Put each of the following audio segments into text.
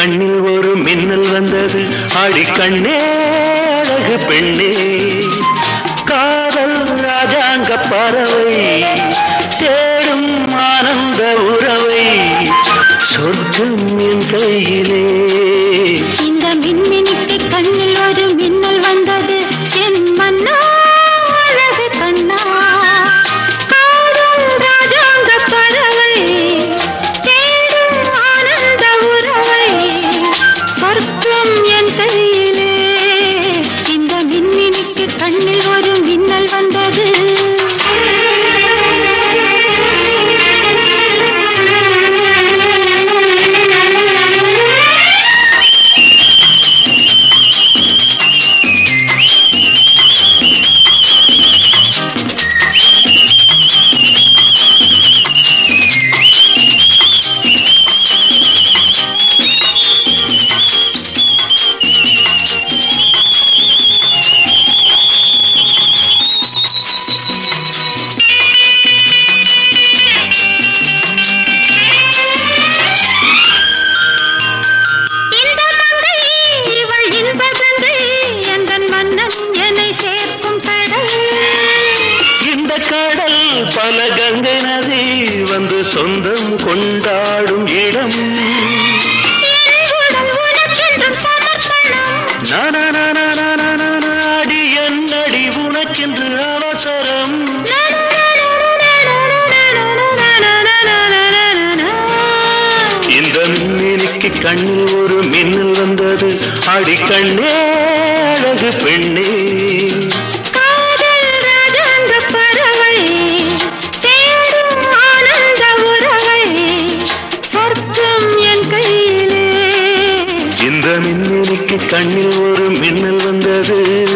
கண்ணில் ஒரு மின்னல் வந்தது அடி கண்ணே அழகு பெண்ணே காதல் ராஜாங்க பறவை தேடும் ஆனந்த உறவை சொர்க்கம் என் கையிலே இந்த மின்மினிக்கு கண்ணில் ஒரு மின்னல் வந்தது என் மன்னா அழகு கண்ணா காடும் ராஜாங்க பறவை தேடும் ஆனந்த உறவை சொர்க்கம் என் கையிலே இந்த மின்மினிக்கு கண்ணில் ஒரு மின்னல் வந்தது இந்த மங்கை இவள் இன்ப கங்கை எந்தன் மன்னன் என்னை சேர்க்கும் கடல் இந்த கடல் பல கங்கை நதி வந்து சொந்தம் கொண்டாடும் இடம் என் உடல் உனக்கென்றும் சமர்ப்பணம் நாடி என்னடி உனக்கென்று அவசரம் இந்த மின்னிக்கு கண்ணில் ஒரு மின்னல் வந்தது அடி கண்ணே அழகு பெண்ணே காதல் ராஜாங்க பறவை தேடும் ஆனந்த உறவை சொர்க்கம் என் கையிலே இந்த மின்னிக்கு கண்ணில் ஒரு மின்னல் வந்தது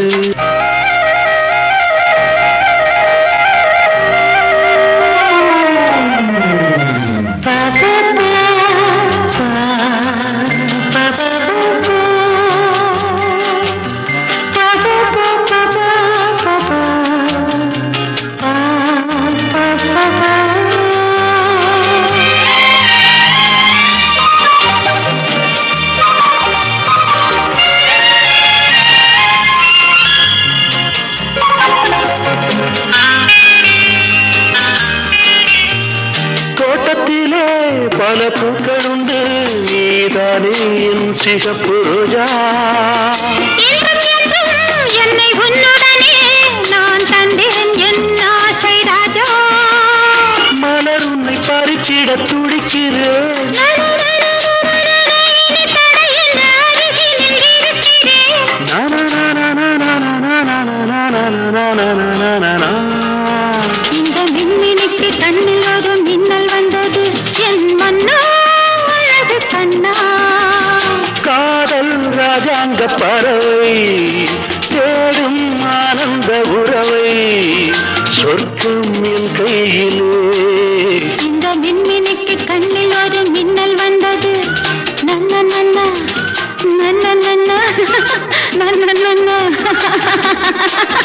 தோட்டத்திலே பல பூக்கள் உண்டு நீதானே என் சிகப்பு ரோஜா என்றும் என்றும் என்னை உன்னுடனே நான் தந்தேன் என் ஆசை ராஜா மலர் உன்னை பறிச்சிட துடிக்கிறேன் இனி தடையில்ல அருகினில் இருக்கிறேன் இந்த மின்மினிக்கு கண்ணில் ஒரு மின்னல் வந்தது என் மன்னா அழகு கண்ணா காதல் ராஜாங்க பறவை தேடும் ஆனந்த உறவை சொர்க்கம் என் கையிலே இந்த மின்மினிக்கு கண்ணில் ஒரு மின்னல் வந்தது நன்ன நன்ன நன்ன நன்ன நன்ன நன்ன